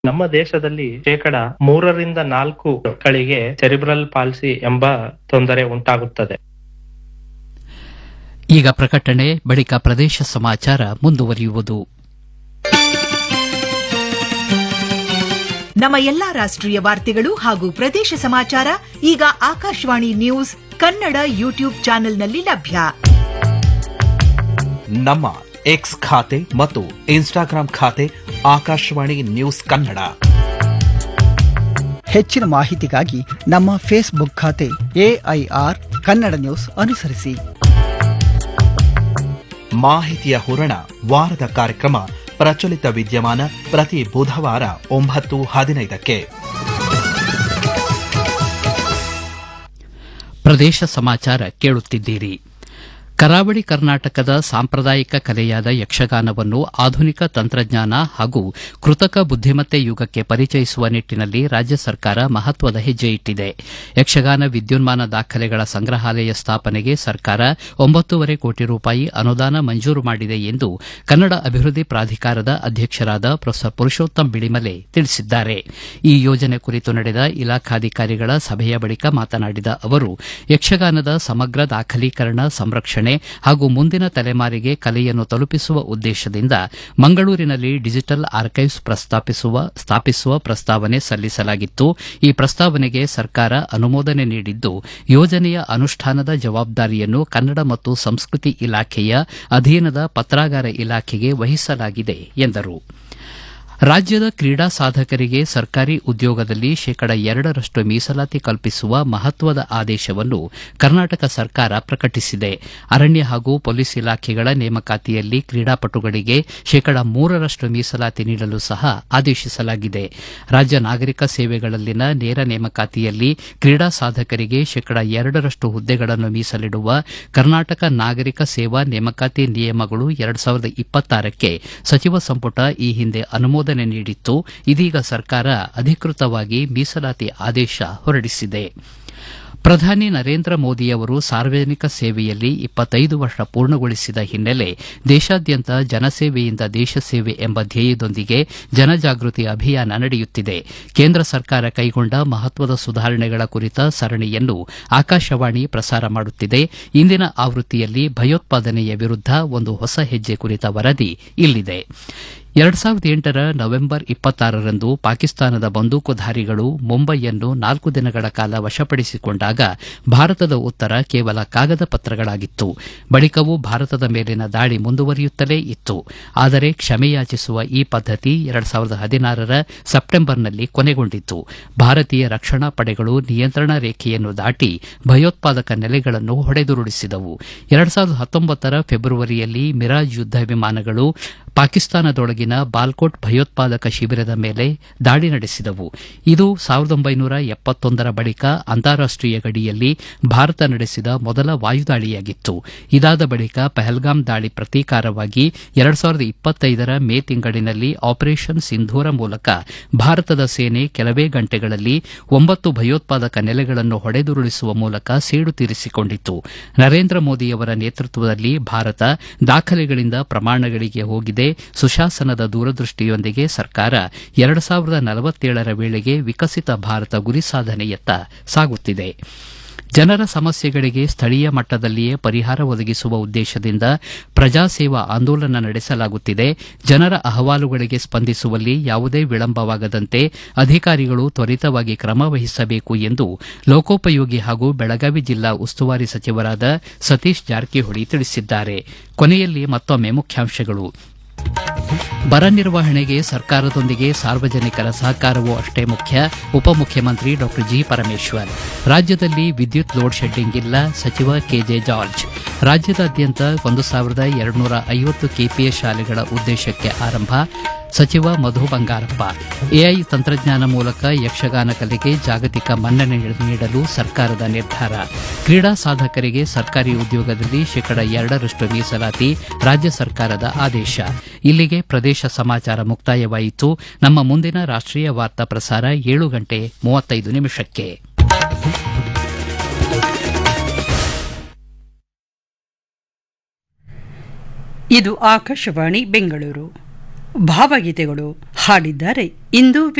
ನಮ್ಮ ದೇಶದಲ್ಲಿ ಶೇಕಡ ಮೂರರಿಂದ ನಾಲ್ಕು ಮಕ್ಕಳಿಗೆ ಸೆರಿಬ್ರಲ್ ಪಾಲ್ಸಿ ಎಂಬ ತೊಂದರೆ ಉಂಟಾಗುತ್ತದೆ ಈಗ ಪ್ರಕಟಣೆ ಬಳಿಕ ಪ್ರದೇಶ ಸಮಾಚಾರ ಮುಂದುವರಿಯುವುದು ನಮ್ಮ ಎಲ್ಲಾ ರಾಷ್ಟ್ರೀಯ ವಾರ್ತೆಗಳು ಹಾಗೂ ಪ್ರದೇಶ ಸಮಾಚಾರ ಈಗ ಆಕಾಶವಾಣಿ ನ್ಯೂಸ್ ಕನ್ನಡ ಯೂಟ್ಯೂಬ್ ಚಾನೆಲ್ನಲ್ಲಿ ಲಭ್ಯ ನಮ್ಮ ಎಕ್ಸ್ ಖಾತೆ ಮತ್ತು ಇನ್ಸ್ಟಾಗ್ರಾಂ ಖಾತೆ ಆಕಾಶವಾಣಿ ನ್ಯೂಸ್ ಕನ್ನಡ ಹೆಚ್ಚಿನ ಮಾಹಿತಿಗಾಗಿ ನಮ್ಮ ಫೇಸ್ಬುಕ್ ಖಾತೆ ಎಐಆರ್ ಕನ್ನಡ ನ್ಯೂಸ್ ಅನುಸರಿಸಿ ಮಾಹಿತಿಯ ಹೂರಣ ವಾರದ ಕಾರ್ಯಕ್ರಮ ಪ್ರಚಲಿತ ವಿದ್ಯಮಾನ ಪ್ರತಿ ಬುಧವಾರ ಒಂಬತ್ತು ಹದಿನೈದಕ್ಕೆ ಪ್ರದೇಶ ಸಮಾಚಾರ ಕೇಳುತ್ತಿದ್ದೀರಿ ಕರಾವಳಿ ಕರ್ನಾಟಕದ ಸಾಂಪ್ರದಾಯಿಕ ಕಲೆಯಾದ ಯಕ್ಷಗಾನವನ್ನು ಆಧುನಿಕ ತಂತ್ರಜ್ಞಾನ ಹಾಗೂ ಕೃತಕ ಬುದ್ದಿಮತ್ತೆ ಯುಗಕ್ಕೆ ಪರಿಚಯಿಸುವ ನಿಟ್ಟಿನಲ್ಲಿ ರಾಜ್ಯ ಸರ್ಕಾರ ಮಹತ್ವದ ಹೆಜ್ಜೆ ಇಟ್ಟಿದೆ ಯಕ್ಷಗಾನ ವಿದ್ಯುನ್ಮಾನ ದಾಖಲೆಗಳ ಸಂಗ್ರಹಾಲಯ ಸ್ಥಾಪನೆಗೆ ಸರ್ಕಾರ ಒಂಬತ್ತೂವರೆ ಕೋಟಿ ರೂಪಾಯಿ ಅನುದಾನ ಮಂಜೂರು ಮಾಡಿದೆ ಎಂದು ಕನ್ನಡ ಅಭಿವೃದ್ಧಿ ಪ್ರಾಧಿಕಾರದ ಅಧ್ಯಕ್ಷರಾದ ಪ್ರೊಫೆಸರ್ ಪುರುಷೋತ್ತಮ್ ಬಿಳಿಮಲೆ ತಿಳಿಸಿದ್ದಾರೆ ಈ ಯೋಜನೆ ಕುರಿತು ನಡೆದ ಇಲಾಖಾಧಿಕಾರಿಗಳ ಸಭೆಯ ಬಳಿಕ ಮಾತನಾಡಿದ ಅವರು ಯಕ್ಷಗಾನದ ಸಮಗ್ರ ದಾಖಲೀಕರಣ ಸಂರಕ್ಷಣೆ ಹಾಗೂ ಮುಂದಿನ ತಲೆಮಾರಿಗೆ ಕಲೆಯನ್ನು ತಲುಪಿಸುವ ಉದ್ದೇಶದಿಂದ ಮಂಗಳೂರಿನಲ್ಲಿ ಡಿಜಿಟಲ್ ಆರ್ಕೈವ್ಸ್ ಪ್ರಸ್ತಾಪಿಸುವ ಸ್ಥಾಪಿಸುವ ಪ್ರಸ್ತಾವನೆ ಸಲ್ಲಿಸಲಾಗಿತ್ತು ಈ ಪ್ರಸ್ತಾವನೆಗೆ ಸರ್ಕಾರ ಅನುಮೋದನೆ ನೀಡಿದ್ದು ಯೋಜನೆಯ ಅನುಷ್ಠಾನದ ಜವಾಬ್ದಾರಿಯನ್ನು ಕನ್ನಡ ಮತ್ತು ಸಂಸ್ಕೃತಿ ಇಲಾಖೆಯ ಅಧೀನದ ಪತ್ರಾಗಾರ ಇಲಾಖೆಗೆ ವಹಿಸಲಾಗಿದೆ ಎಂದರು ರಾಜ್ಯದ ಕ್ರೀಡಾ ಸಾಧಕರಿಗೆ ಸರ್ಕಾರಿ ಉದ್ಯೋಗದಲ್ಲಿ ಶೇಕಡ ಎರಡರಷ್ಟು ಮೀಸಲಾತಿ ಕಲ್ಪಿಸುವ ಮಹತ್ವದ ಆದೇಶವನ್ನು ಕರ್ನಾಟಕ ಸರ್ಕಾರ ಪ್ರಕಟಿಸಿದೆ ಅರಣ್ಯ ಹಾಗೂ ಪೊಲೀಸ್ ಇಲಾಖೆಗಳ ನೇಮಕಾತಿಯಲ್ಲಿ ಕ್ರೀಡಾಪಟುಗಳಿಗೆ ಶೇಕಡ ಮೂರರಷ್ಟು ಮೀಸಲಾತಿ ನೀಡಲು ಸಹ ಆದೇಶಿಸಲಾಗಿದೆ ರಾಜ್ಯ ನಾಗರಿಕ ಸೇವೆಗಳಲ್ಲಿನ ನೇರ ನೇಮಕಾತಿಯಲ್ಲಿ ಕ್ರೀಡಾ ಸಾಧಕರಿಗೆ ಶೇಕಡ ಎರಡರಷ್ಟು ಹುದ್ದೆಗಳನ್ನು ಮೀಸಲಿಡುವ ಕರ್ನಾಟಕ ನಾಗರಿಕ ಸೇವಾ ನೇಮಕಾತಿ ನಿಯಮಗಳು ಎರಡು ಸಾವಿರದ ಇಪ್ಪತ್ತಾರಕ್ಕೆ ಸಚಿವ ಸಂಪುಟ ಈ ಹಿಂದೆ ಅನುಮೋದನೆ ನೀಡಿತ್ತು ಇದೀಗ ಸರ್ಕಾರ ಅಧಿಕೃತವಾಗಿ ಮೀಸಲಾತಿ ಆದೇಶ ಹೊರಡಿಸಿದೆ ಪ್ರಧಾನಿ ನರೇಂದ್ರ ಮೋದಿಯವರು ಸಾರ್ವಜನಿಕ ಸೇವೆಯಲ್ಲಿ ಇಪ್ಪತ್ತೈದು ವರ್ಷ ಪೂರ್ಣಗೊಳಿಸಿದ ಹಿನ್ನೆಲೆ ದೇಶಾದ್ಯಂತ ಜನಸೇವೆಯಿಂದ ದೇಶ ಸೇವೆ ಎಂಬ ಧ್ಯೇಯದೊಂದಿಗೆ ಜನಜಾಗೃತಿ ಅಭಿಯಾನ ನಡೆಯುತ್ತಿದೆ ಕೇಂದ್ರ ಸರ್ಕಾರ ಕೈಗೊಂಡ ಮಹತ್ವದ ಸುಧಾರಣೆಗಳ ಕುರಿತ ಸರಣಿಯನ್ನು ಆಕಾಶವಾಣಿ ಪ್ರಸಾರ ಮಾಡುತ್ತಿದೆ ಇಂದಿನ ಆವೃತ್ತಿಯಲ್ಲಿ ಭಯೋತ್ಪಾದನೆಯ ವಿರುದ್ಧ ಒಂದು ಹೊಸ ಹೆಜ್ಜೆ ಕುರಿತ ವರದಿ ಇಲ್ಲಿದೆ ಎರಡು ಸಾವಿರದ ಎಂಟರ ನವೆಂಬರ್ ಇಪ್ಪತ್ತಾರರಂದು ಪಾಕಿಸ್ತಾನದ ಬಂದೂಕುಧಾರಿಗಳು ಮುಂಬೈಯನ್ನು ನಾಲ್ಕು ದಿನಗಳ ಕಾಲ ವಶಪಡಿಸಿಕೊಂಡಾಗ ಭಾರತದ ಉತ್ತರ ಕೇವಲ ಕಾಗದ ಪತ್ರಗಳಾಗಿತ್ತು ಬಳಿಕವೂ ಭಾರತದ ಮೇಲಿನ ದಾಳಿ ಮುಂದುವರಿಯುತ್ತಲೇ ಇತ್ತು ಆದರೆ ಕ್ಷಮೆಯಾಚಿಸುವ ಈ ಪದ್ಧತಿ ಎರಡು ಸಾವಿರದ ಹದಿನಾರರ ಸೆಪ್ಟೆಂಬರ್ನಲ್ಲಿ ಕೊನೆಗೊಂಡಿತ್ತು ಭಾರತೀಯ ರಕ್ಷಣಾ ಪಡೆಗಳು ನಿಯಂತ್ರಣ ರೇಖೆಯನ್ನು ದಾಟಿ ಭಯೋತ್ಪಾದಕ ನೆಲೆಗಳನ್ನು ಹೊಡೆದುರುಳಿಸಿದವು ಎರಡು ಸಾವಿರದ ಹತ್ತೊಂಬತ್ತರ ಫೆಬ್ರವರಿಯಲ್ಲಿ ಮಿರಾಜ್ ಯುದ್ದ ವಿಮಾನಗಳು ಪಾಕಿಸ್ತಾನದೊಳಗಿನ ಬಾಲ್ಕೋಟ್ ಭಯೋತ್ಪಾದಕ ಶಿಬಿರದ ಮೇಲೆ ದಾಳಿ ನಡೆಸಿದವು ಇದು ಸಾವಿರದ ಒಂಬೈನೂರ ಎಪ್ಪತ್ತೊಂದರ ಬಳಿಕ ಅಂತಾರಾಷ್ಟೀಯ ಗಡಿಯಲ್ಲಿ ಭಾರತ ನಡೆಸಿದ ಮೊದಲ ವಾಯುದಾಳಿಯಾಗಿತ್ತು ಇದಾದ ಬಳಿಕ ಪಹಲ್ಗಾಮ್ ದಾಳಿ ಪ್ರತೀಕಾರವಾಗಿ ಎರಡು ಸಾವಿರದ ಇಪ್ಪತ್ತೈದರ ಮೇ ತಿಂಗಳಿನಲ್ಲಿ ಆಪರೇಷನ್ ಸಿಂಧೂರ ಮೂಲಕ ಭಾರತದ ಸೇನೆ ಕೆಲವೇ ಗಂಟೆಗಳಲ್ಲಿ ಒಂಬತ್ತು ಭಯೋತ್ಪಾದಕ ನೆಲೆಗಳನ್ನು ಹೊಡೆದುರುಳಿಸುವ ಮೂಲಕ ಸೇಡು ತೀರಿಸಿಕೊಂಡಿತ್ತು ನರೇಂದ್ರ ಮೋದಿಯವರ ನೇತೃತ್ವದಲ್ಲಿ ಭಾರತ ದಾಖಲೆಗಳಿಂದ ಪ್ರಮಾಣಗಳಿಗೆ ಹೋಗಿದೆ ಸುಶಾಸನದ ದೂರದೃಷ್ಟಿಯೊಂದಿಗೆ ಸರ್ಕಾರ ಎರಡು ಸಾವಿರದ ನಲವತ್ತೇಳರ ವೇಳೆಗೆ ವಿಕಸಿತ ಭಾರತ ಗುರಿ ಸಾಧನೆಯತ್ತ ಸಾಗುತ್ತಿದೆ ಜನರ ಸಮಸ್ಯೆಗಳಿಗೆ ಸ್ಥಳೀಯ ಮಟ್ಟದಲ್ಲಿಯೇ ಪರಿಹಾರ ಒದಗಿಸುವ ಉದ್ದೇಶದಿಂದ ಪ್ರಜಾಸೇವಾ ಆಂದೋಲನ ನಡೆಸಲಾಗುತ್ತಿದೆ ಜನರ ಅಹವಾಲುಗಳಿಗೆ ಸ್ಪಂದಿಸುವಲ್ಲಿ ಯಾವುದೇ ವಿಳಂಬವಾಗದಂತೆ ಅಧಿಕಾರಿಗಳು ತ್ವರಿತವಾಗಿ ಕ್ರಮ ವಹಿಸಬೇಕು ಎಂದು ಲೋಕೋಪಯೋಗಿ ಹಾಗೂ ಬೆಳಗಾವಿ ಜಿಲ್ಲಾ ಉಸ್ತುವಾರಿ ಸಚಿವರಾದ ಸತೀಶ್ ಜಾರಕಿಹೊಳಿ ತಿಳಿಸಿದ್ದಾರೆ ಕೊನೆಯಲ್ಲಿ ಮತ್ತೊಮ್ಮೆ ಮುಖ್ಯಾಂಶಗಳು ಬರ ನಿರ್ವಹಣೆಗೆ ಸರ್ಕಾರದೊಂದಿಗೆ ಸಾರ್ವಜನಿಕರ ಸಹಕಾರವೂ ಅಷ್ಟೇ ಮುಖ್ಯ ಉಪಮುಖ್ಯಮಂತ್ರಿ ಡಾ ಜಿ ಪರಮೇಶ್ವರ್ ರಾಜ್ಯದಲ್ಲಿ ವಿದ್ಯುತ್ ಲೋಡ್ ಶೆಡ್ಡಿಂಗ್ ಇಲ್ಲ ಸಚಿವ ಕೆಜೆ ಜಾರ್ಜ್ ರಾಜ್ಯದಾದ್ಯಂತ ಒಂದು ಸಾವಿರದ ಎರಡುನೂರ ಐವತ್ತು ಕೆಪಿಎಸ್ ಶಾಲೆಗಳ ಉದ್ದೇಶಕ್ಕೆ ಆರಂಭ ಸಚಿವ ಮಧು ಬಂಗಾರಪ್ಪ ಎಐ ತಂತ್ರಜ್ಞಾನ ಮೂಲಕ ಯಕ್ಷಗಾನ ಕಲೆಗೆ ಜಾಗತಿಕ ಮನ್ನಣೆ ನೀಡಲು ಸರ್ಕಾರದ ನಿರ್ಧಾರ ಕ್ರೀಡಾ ಸಾಧಕರಿಗೆ ಸರ್ಕಾರಿ ಉದ್ಯೋಗದಲ್ಲಿ ಶೇಕಡ ಎರಡರಷ್ಟು ಮೀಸಲಾತಿ ರಾಜ್ಯ ಸರ್ಕಾರದ ಆದೇಶ ಇಲ್ಲಿಗೆ ಪ್ರದೇಶ ಸಮಾಚಾರ ಮುಕ್ತಾಯವಾಯಿತು ನಮ್ಮ ಮುಂದಿನ ರಾಷ್ಟೀಯ ವಾರ್ತಾ ಪ್ರಸಾರ ಏಳು ಗಂಟೆ ಮೂವತ್ತೈದು ನಿಮಿಷಕ್ಕೆ ಇದು ಆಕಾಶವಾಣಿ ಬೆಂಗಳೂರು ಭಾವಗೀತೆಗಳು ಹಾಡಿದ್ದಾರೆ ಇಂದು